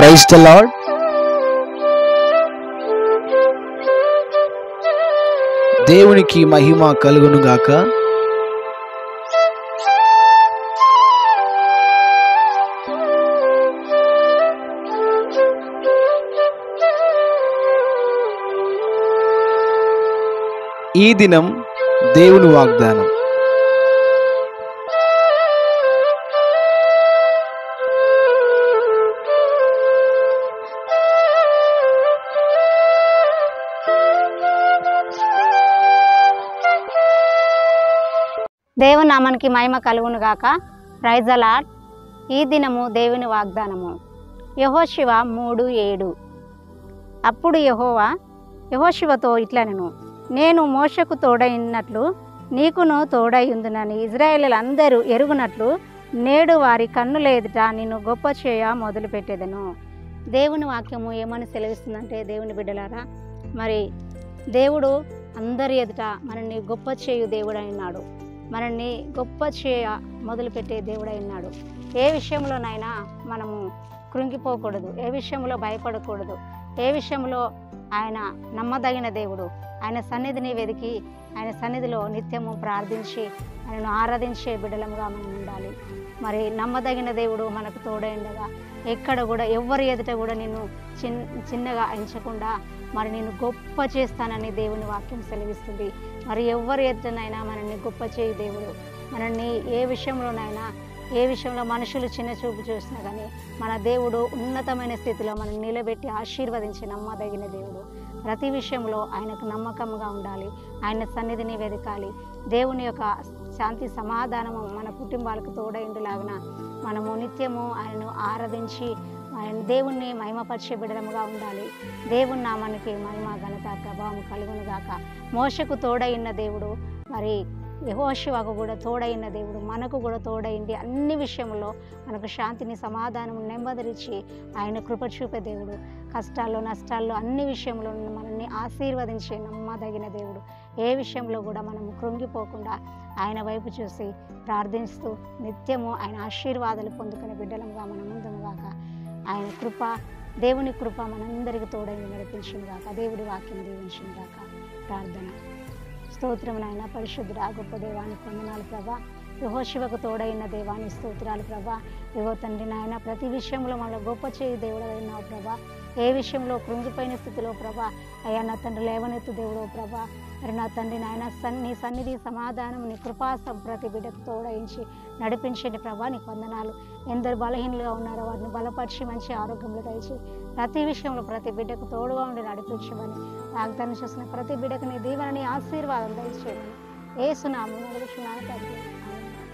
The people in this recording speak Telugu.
ప్రైజ్ ద లార్డ్ దేవునికి మహిమ కలుగును గాక ఈ దినం దేవుని వాగ్దానం దేవుని నామానికి మహిమ కలుగును గాక ప్రైజ్ అలాట్ ఈ దినము దేవుని వాగ్దానము యహోశివ మూడు ఏడు అప్పుడు యహోవా యహోశివతో ఇట్లనెను నేను మోషకు తోడైనట్లు నీకును తోడై ఉందునని ఇజ్రాయేలీలందరూ ఎరుగునట్లు నేడు వారి కన్నుల ఎదుట నిన్ను గొప్ప చేయ మొదలుపెట్టేదను దేవుని వాక్యము ఏమని సెలవిస్తుందంటే దేవుని బిడ్డలారా మరి దేవుడు అందరి ఎదుట మనల్ని గొప్ప చేయు దేవుడు అయినాడు మనల్ని గొప్ప చేయ మొదలుపెట్టే దేవుడై ఉన్నాడు ఏ విషయంలోనైనా మనము కృంగిపోకూడదు ఏ విషయంలో భయపడకూడదు ఏ విషయంలో ఆయన నమ్మదగిన దేవుడు ఆయన సన్నిధిని వెతికి ఆయన సన్నిధిలో నిత్యము ప్రార్థించి ఆయనను ఆరాధించే బిడ్డలముగా మనం ఉండాలి మరి నమ్మదగిన దేవుడు మనకు తోడైండగా ఎక్కడ కూడా ఎవరి ఎదుట కూడా నిన్ను చిన్ చిన్నగా ఎంచకుండా మరి నేను గొప్ప చేస్తానని దేవుని వాక్యం సెలవిస్తుంది మరి ఎవరి ఎదుటనైనా మనల్ని గొప్ప చేయి దేవుడు మనల్ని ఏ విషయంలోనైనా ఏ విషయంలో మనుషులు చిన్న చూపు చూసినా కానీ మన దేవుడు ఉన్నతమైన స్థితిలో మనం నిలబెట్టి ఆశీర్వదించి నమ్మదగిన దేవుడు ప్రతి విషయంలో ఆయనకు నమ్మకంగా ఉండాలి ఆయన సన్నిధిని వెతకాలి దేవుని యొక్క శాంతి సమాధానము మన కుటుంబాలకు తోడైండులాగిన మనము నిత్యము ఆయనను ఆరాధించి ఆయన దేవుణ్ణి మహిమపరిచే బిడలముగా ఉండాలి దేవుని నామానికి మహిమ ఘనత ప్రభావం కలుగును గాక మోషకు తోడైన దేవుడు మరి యహోశివకు కూడా తోడైన దేవుడు మనకు కూడా తోడైంది అన్ని విషయంలో మనకు శాంతిని సమాధానం నెమ్మదిరిచి ఆయన కృప చూపే దేవుడు కష్టాల్లో నష్టాల్లో అన్ని విషయంలో మనల్ని ఆశీర్వదించే నమ్మదగిన దేవుడు ఏ విషయంలో కూడా మనము కృంగిపోకుండా ఆయన వైపు చూసి ప్రార్థిస్తూ నిత్యము ఆయన ఆశీర్వాదాలు పొందుకునే బిడ్డలముగా మనం ముందుగాక ఆయన కృప దేవుని కృప మనందరికి తోడైంది నడిపించింది గాక దేవుడి వాక్యం దీవించింది గాక ప్రార్థన స్తోత్రం నాయన పరిశుద్ధుడా గొప్ప దేవానికి వందనాలు ప్రభా యహోశివకు తోడైన దేవాని స్తోత్రాలు ప్రభా ఇగో తండ్రి నాయన ప్రతి విషయంలో మన గొప్ప చేయి దేవుడు అయినావు ప్రభా ఏ విషయంలో కృంగిపోయిన స్థితిలో ప్రభా అయ్యా నా తండ్రి లేవనెత్తు దేవుడు ప్రభా మరి నా తండ్రి నాయన సన్ నీ సన్నిధి సమాధానం నీ కృపాసం ప్రతి బిడ్డకు తోడయించి నడిపించండి ప్రభా నీకు వందనాలు ఎందరు బలహీనులుగా ఉన్నారో వారిని బలపరిచి మంచి ఆరోగ్యంలో దయచి ప్రతి విషయంలో ప్రతి బిడ్డకు తోడుగా ఉండి నడిపించమని వాగ్దానం చేసిన ప్రతి బిడ్డకు నీ దీవెనని ఆశీర్వాదం దయచేయమని ఏ సునామం నడుచున్నాను తండ్రి ఆమేన్.